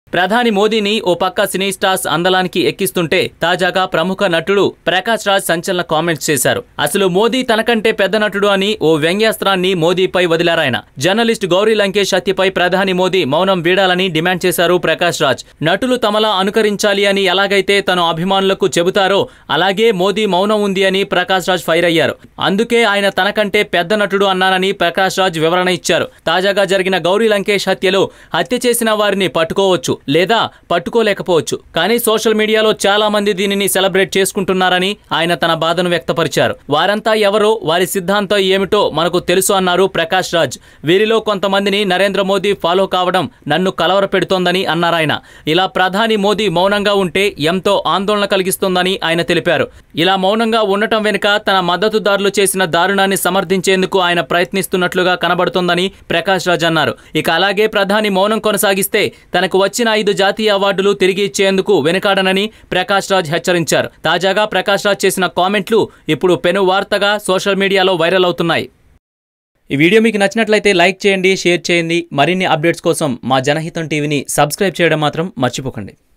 ప్రధాని మోదీని ఓ పక్క సినీ స్టార్స్ అందలానికి ఎక్కిస్తుంటే తాజాగా ప్రముఖ నటుడు ప్రకాష్ రాజ్ సంచలన కామెంట్స్ చేశారు అసలు మోదీ తనకంటే పెద్ద నటుడు అని ఓ వ్యంగ్యాస్త్రాన్ని మోదీపై వదిలారాయన జర్నలిస్ట్ గౌరీ లంకేష్ హత్యపై ప్రధాని మోదీ మౌనం వీడాలని డిమాండ్ చేశారు ప్రకాష్ రాజ్ నటులు తమలా అనుకరించాలి అని ఎలాగైతే తన అభిమానులకు చెబుతారో అలాగే మోదీ మౌనం ఉంది అని ప్రకాష్ రాజ్ ఫైర్ అయ్యారు అందుకే ఆయన తనకంటే పెద్ద నటుడు అన్నానని ప్రకాష్ రాజ్ వివరణ ఇచ్చారు తాజాగా జరిగిన గౌరీ లంకేష్ హత్యలో హత్య చేసిన వారిని పట్టుకోవచ్చు లేదా పట్టుకోలేకపోవచ్చు కానీ సోషల్ మీడియాలో చాలా మంది దీనిని సెలబ్రేట్ చేసుకుంటున్నారని ఆయన తన బాధను వ్యక్తపరిచారు వారంతా ఎవరో వారి సిద్ధాంతం ఏమిటో మనకు తెలుసు అన్నారు ప్రకాష్ రాజ్ వీరిలో కొంతమందిని నరేంద్ర మోదీ ఫాలో కావడం నన్ను కలవర పెడుతోందని అన్నారాయన ఇలా ప్రధాని మోదీ మౌనంగా ఉంటే ఎంతో ఆందోళన కలిగిస్తోందని ఆయన తెలిపారు ఇలా మౌనంగా ఉండటం వెనుక తన మద్దతుదారులు చేసిన దారుణాన్ని సమర్థించేందుకు ఆయన ప్రయత్నిస్తున్నట్లుగా కనబడుతోందని ప్రకాష్ రాజ్ అన్నారు ఇక అలాగే ప్రధాని మౌనం కొనసాగిస్తే తనకు వచ్చిన ఐదు జాతీయ అవార్డులు తిరిగి ఇచ్చేందుకు వెనుకాడనని ప్రకాష్ రాజ్ హెచ్చరించారు తాజాగా ప్రకాష్ రాజ్ చేసిన కామెంట్లు ఇప్పుడు పెను వార్తగా సోషల్ మీడియాలో వైరల్ అవుతున్నాయి ఈ వీడియో మీకు నచ్చినట్లయితే లైక్ చేయండి షేర్ చేయండి మరిన్ని అప్డేట్స్ కోసం మా జనహితం టీవీని సబ్స్క్రైబ్ చేయడం మాత్రం మర్చిపోకండి